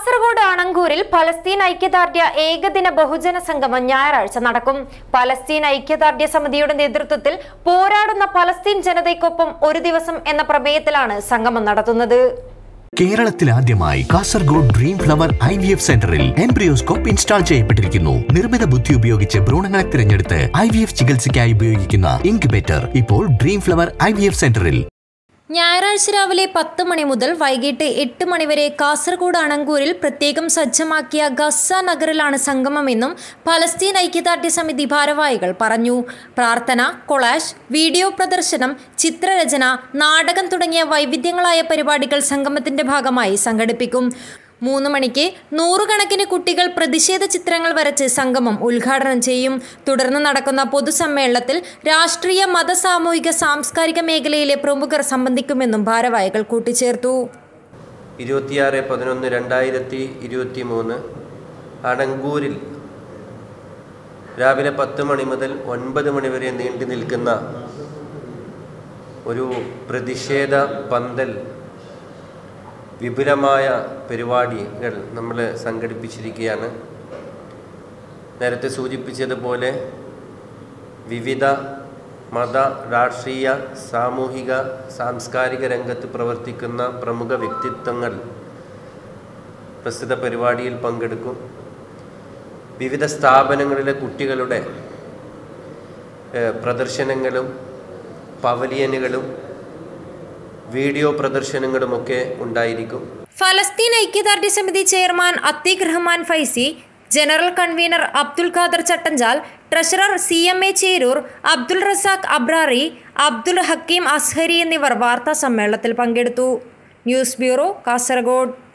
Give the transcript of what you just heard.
Kasaragod അണങ്കൂരിൽ Palestine ഐക്യദാർഢ്യ ഏകദിന ബഹുജന സംഗമം ഞായറാഴ്ച നടക്കും പലസ്തീൻ ഐക്യദാർഢ്യ സമിതിയുടെ നേതൃത്വത്തിൽ പോരാടുന്ന പലസ്തീൻ ജനതയ്ക്കൊപ്പം ഒരു ദിവസം എന്ന പ്രമേയത്തിലാണ് സംഗമം നടത്തുന്നത് കേരളത്തിൽ ആദ്യമായി Kasaragod dream flower I V F സെന്ററിൽ എംബ്രിയോസ്കോപ്പ് ഇൻസ്റ്റാൾ ചെയ്യപ്പെട്ടിരിക്കുന്നു നിർമ്മിത ബുദ്ധി ഉപയോഗിച്ച് ഭ്രൂണങ്ങളെ തിരഞ്ഞെടുത്ത് ഐ വി എഫ് ചികിത്സയ്ക്കായി ഉപയോഗിക്കുന്ന ഇൻക്യുബേറ്റർ ഇപ്പോൾ dream flower I V F സെന്ററിൽ ഞായറാഴ്ച രാവിലെ പത്ത് മണി മുതൽ വൈകിട്ട് എട്ട് മണിവരെ കാസർഗോഡ് അണങ്കൂരിൽ പ്രത്യേകം സജ്ജമാക്കിയ ഗസ നഗറിലാണ് സംഗമമെന്നും പലസ്തീൻ ഐക്യദാർഢ്യ സമിതി ഭാരവാഹികൾ പറഞ്ഞു പ്രാർത്ഥന കൊളാഷ് വീഡിയോ പ്രദർശനം ചിത്രരചന നാടകം തുടങ്ങിയ വൈവിധ്യങ്ങളായ പരിപാടികൾ സംഗമത്തിന്റെ ഭാഗമായി സംഘടിപ്പിക്കും മൂന്ന് മണിക്ക് നൂറുകണക്കിന് കുട്ടികൾ പ്രതിഷേധ ചിത്രങ്ങൾ വരച്ച് സംഗമം ഉദ്ഘാടനം ചെയ്യും തുടർന്ന് നടക്കുന്ന പൊതുസമ്മേളനത്തിൽ രാഷ്ട്രീയ മത സാമൂഹിക സാംസ്കാരിക മേഖലയിലെ പ്രമുഖർ സംബന്ധിക്കുമെന്നും ഭാരവാഹികൾ കൂട്ടിച്ചേർത്തു ഇരുപത്തിയാറ് പതിനൊന്ന് രണ്ടായിരത്തി ഇരുപത്തി മൂന്ന് അണങ്കൂരിൽ രാവിലെ പത്ത് മണി മുതൽ ഒൻപത് മണി വരെ നീണ്ടു നിൽക്കുന്ന ഒരു പ്രതിഷേധ പന്തൽ വിപുലമായ പരിപാടികൾ നമ്മൾ സംഘടിപ്പിച്ചിരിക്കുകയാണ് നേരത്തെ സൂചിപ്പിച്ചതുപോലെ വിവിധ മത രാഷ്ട്രീയ സാമൂഹിക സാംസ്കാരിക രംഗത്ത് പ്രവർത്തിക്കുന്ന പ്രമുഖ വ്യക്തിത്വങ്ങൾ പ്രസ്തുത പരിപാടിയിൽ പങ്കെടുക്കും വിവിധ സ്ഥാപനങ്ങളിലെ കുട്ടികളുടെ ഏഹ്, പ്രദർശനങ്ങളും പവലിയനുകളും വീഡിയോ പ്രദർശനങ്ങളുമൊക്കെ ഉണ്ടായിരിക്കും ഫലസ്തീൻ ഐക്യദാർഢ്യ സമിതി chairman Atheeq Rahman Faizy general convener Abdul Khader Chattanchal treasurer C M A Cheroor Abdul Razak Abrari Abdul Hakeem Azhari എന്നിവർ വാർത്താ സമ്മേളനത്തിൽ പങ്കെടുത്തു ന്യൂസ് ബ്യൂറോ കാസർഗോഡ്